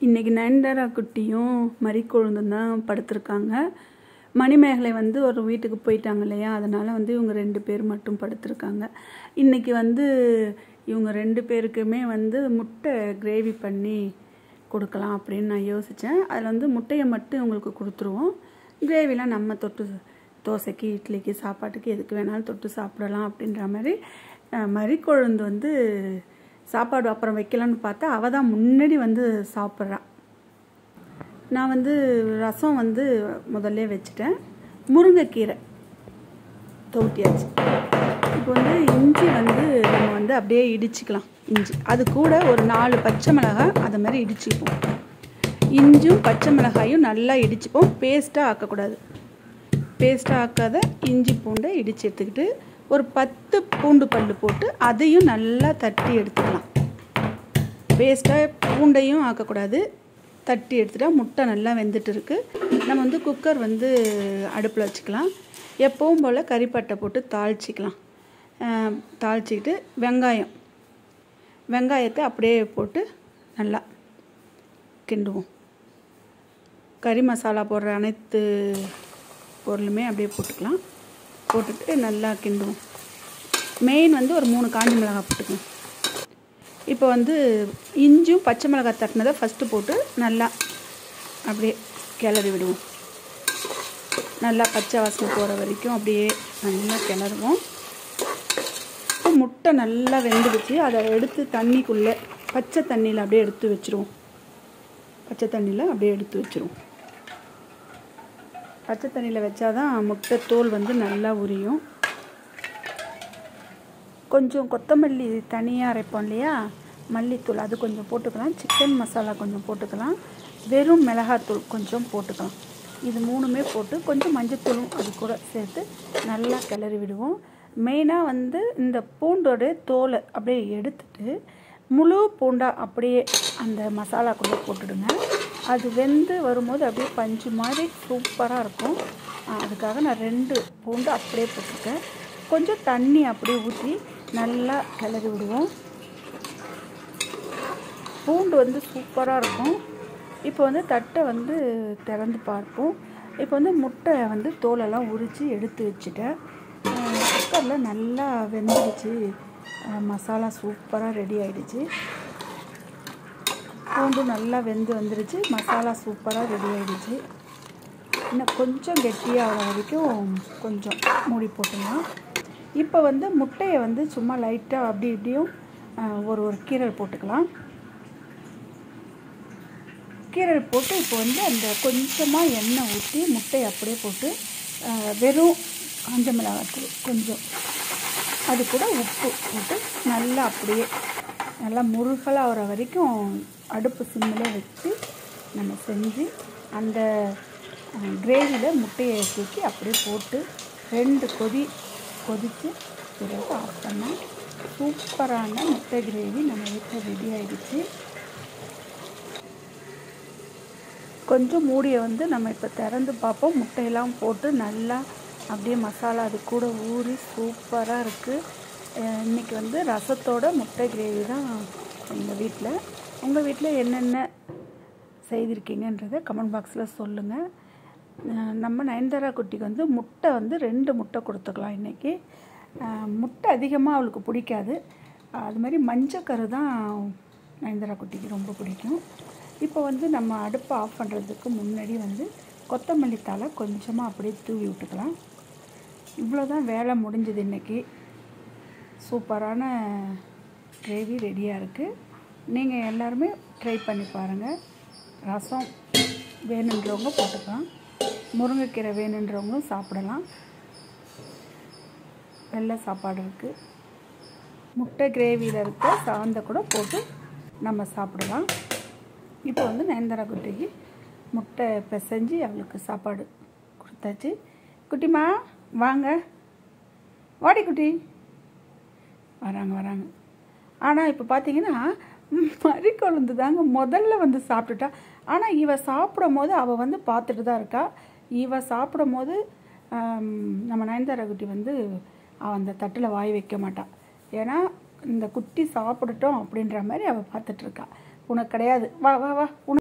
இன்றைக்கி நயன்தாரா குட்டியும் மறிக்கொழுந்தும் தான் படுத்திருக்காங்க மணிமேகலை வந்து ஒரு வீட்டுக்கு போயிட்டாங்க இல்லையா அதனால் வந்து இவங்க ரெண்டு பேர் மட்டும் படுத்திருக்காங்க இன்றைக்கி வந்து இவங்க ரெண்டு பேருக்குமே வந்து முட்டை கிரேவி பண்ணி கொடுக்கலாம் அப்படின்னு நான் யோசித்தேன் அதில் வந்து முட்டையை மட்டும் இவங்களுக்கு கொடுத்துருவோம் கிரேவிலாம் நம்ம தொட்டு தோசைக்கு இட்லிக்கு சாப்பாட்டுக்கு எதுக்கு வேணாலும் தொட்டு சாப்பிடலாம் அப்படின்ற மாதிரி அஹ், மறிக்கொழுந்து வந்து சாப்பாடு அப்புறம் வைக்கலான்னு பார்த்தா அவள் தான் முன்னாடி வந்து சாப்பிட்றா நான் வந்து ரசம் வந்து முதல்ல வச்சுட்டேன் முருங்கைக்கீரை தோட்டியாச்சு இப்போ வந்து இஞ்சி வந்து நம்ம வந்து அப்படியே இடிச்சுக்கலாம் இஞ்சி அது கூட ஒரு நாலு பச்சை மிளகாய் அது மாதிரி இடிச்சுப்போம் இஞ்சும் பச்சை மிளகாயும் நல்லா இடிச்சுப்போம் பேஸ்ட்டாக ஆக்கக்கூடாது பேஸ்ட்டாக ஆக்காத இஞ்சி பூண்டை இடித்து எடுத்துக்கிட்டு ஒரு பத்து பூண்டு பல் போட்டு அதையும் நல்லா தட்டி எடுத்துக்கலாம் பேஸ்ட்டாக பூண்டையும் ஆக்கக்கூடாது தட்டி எடுத்துட்டா முட்டை நல்லா வெந்துட்டு இருக்கு நம்ம வந்து குக்கர் வந்து அடுப்பில் வச்சுக்கலாம் எப்பவும் போல் கறிப்பட்டை போட்டு தாளிச்சிக்கலாம் அஹ், தாளிச்சிக்கிட்டு வெங்காயம் வெங்காயத்தை அப்படியே போட்டு நல்லா கிண்டுவோம் கறி மசாலா போடுற அனைத்து பொருளுமே அப்படியே போட்டுக்கலாம் போட்டுட்டு நல்லா கிண்டுவோம் மெயின் வந்து ஒரு மூணு காஞ்சி மிளகாய் போட்டுக்கணும் இப்போ வந்து இஞ்சும் பச்சை மிளகாய் தட்டினதை ஃபஸ்ட்டு போட்டு நல்லா அப்படியே கிளறி விடுவோம் நல்லா பச்சை வாசனை போகிற வரைக்கும் அப்படியே நல்லா கிளறுவோம் இப்போ முட்டை நல்லா வெந்துடுச்சு அதை எடுத்து தண்ணிக்குள்ளே பச்சை தண்ணியில் அப்படியே எடுத்து வச்சுருவோம் பச்சை தண்ணியில் அப்படியே எடுத்து வச்சுருவோம் பச்சை தண்ணியில் வச்சாதான் முட்டை தோல் வந்து நல்லா உரியும் கொஞ்சம் கொத்தமல்லி தனியாக அரைப்போம் இல்லையா மல்லித்தூள் அது கொஞ்சம் போட்டுக்கலாம் சிக்கன் மசாலா கொஞ்சம் போட்டுக்கலாம் வெறும் மிளகாத்தூள் கொஞ்சம் போட்டுக்கலாம் இது மூணுமே போட்டு கொஞ்சம் மஞ்சத்தூளும் அது கூட சேர்த்து நல்லா கிளறி விடுவோம் மெயினாக வந்து இந்த பூண்டோட தோலை அப்படியே எடுத்துட்டு முழு பூண்டாக அப்படியே அந்த மசாலாக்குள்ளே போட்டுடுங்க அது வெந்து வரும்போது அப்படியே பஞ்சு மாதிரி சூப்பராக இருக்கும் ஆஹ் அதுக்காக நான் ரெண்டு பூண்டு அப்படியே போட்டிருக்கேன் கொஞ்சம் தண்ணி அப்படியே ஊற்றி நல்லா கிளறி விடுவோம் பூண்டு வந்து சூப்பராக இருக்கும் இப்போ வந்து தட்டை வந்து திறந்து பார்ப்போம் இப்போ வந்து முட்டை வந்து தோலெல்லாம் உரித்து எடுத்து வச்சுட்டேன் குக்கரில் நல்லா வெந்துடுச்சு அஹ் மசாலா சூப்பராக ரெடி ஆயிடுச்சு பூண்டு நல்லா வெந்து வந்துடுச்சு மசாலா சூப்பராக ரெடி ஆயிடுச்சு இன்னும் கொஞ்சம் கெட்டியாக வரைக்கும் கொஞ்சம் மூடி போட்டுடலாம் இப்போ வந்து முட்டையை வந்து சும்மா லைட்டாக அப்படி இப்படியும் அஹ், ஒரு ஒரு கீரல் போட்டுக்கலாம் கீரல் போட்டு இப்போ வந்து அந்த கொஞ்சமாக எண்ணெய் ஊற்றி முட்டையை அப்படியே போட்டு அஹ், வெறும் காஞ்ச மிளகாத்தூள் கொஞ்சம் அது கூட உப்பு போட்டு நல்லா அப்படியே நல்லா முருகலாக ஆகிற வரைக்கும் அடுப்பு சிம்மில் வச்சு நம்ம செஞ்சு அந்த கிரேவியில் முட்டையை தூக்கி அப்படியே போட்டு ரெண்டு கொதி கொதித்து பிறகு ஆஃப் பண்ணால் சூப்பரான முட்டை கிரேவி நம்ம வீட்டில் ரெடி ஆயிடுச்சு கொஞ்சம் மூடியை வந்து நம்ம இப்போ திறந்து பார்ப்போம் முட்டையெல்லாம் போட்டு நல்லா அப்படியே மசாலா அது கூட ஊறி சூப்பராக இருக்குது இன்றைக்கி வந்து ரசத்தோட முட்டை கிரேவி தான் எங்கள் வீட்டில் உங்கள் வீட்டில் என்னென்ன செய்திருக்கீங்கன்றதை கமெண்ட் பாக்ஸில் சொல்லுங்கள் அஹ் நம்ம நயன்தாரா குட்டிக்கு வந்து முட்டை வந்து ரெண்டு முட்டை கொடுத்துக்கலாம் இன்றைக்கி முட்டை அதிகமாக அவளுக்கு பிடிக்காது அது மாதிரி மஞ்சக்கரு தான் நயன்தாரா குட்டிக்கு ரொம்ப பிடிக்கும் இப்போ வந்து நம்ம அடுப்பை ஆஃப் பண்ணுறதுக்கு முன்னாடி வந்து கொத்தமல்லி தழை கொஞ்சமாக அப்படியே தூவி விட்டுக்கலாம் இவ்வளோ தான் வேலை முடிஞ்சது இன்றைக்கி சூப்பரான கிரேவி ரெடியாக இருக்குது நீங்கள் எல்லாருமே ட்ரை பண்ணி பாருங்கள் ரசம் வேணுன்றவங்க போட்டுக்கலாம் முருங்கைக்கீரை வேணுன்றவங்களும் சாப்பிடலாம் வெள்ளை சாப்பாடு இருக்குது முட்டை கிரேவியில் இருக்க சாந்தை கூட போட்டு நம்ம சாப்பிடலாம் இப்போ வந்து நயன்தாரா குட்டிக்கு முட்டை பிசைஞ்சு அவளுக்கு சாப்பாடு கொடுத்தாச்சு குட்டிமா வாங்க வாடி குட்டி வராங்க வராங்க ஆனால் இப்போ பார்த்தீங்கன்னா மறி கொழுந்து தாங்க முதல்ல வந்து சாப்பிட்டுட்டா ஆனால் இவ சாப்பிடும் போது அவள் வந்து பார்த்துட்டு தான் இருக்கா இவ சாப்பிடும் போது ஆம், நம்ம நயன்தாரா குட்டி வந்து அவள் அந்த தட்டில் வாய் வைக்க மாட்டாள் ஏன்னா இந்த குட்டி சாப்பிடட்டும் அப்படின்ற மாதிரி அவள் பார்த்துட்ருக்கா உனக்கு கிடையாது வா வா வா உனக்கு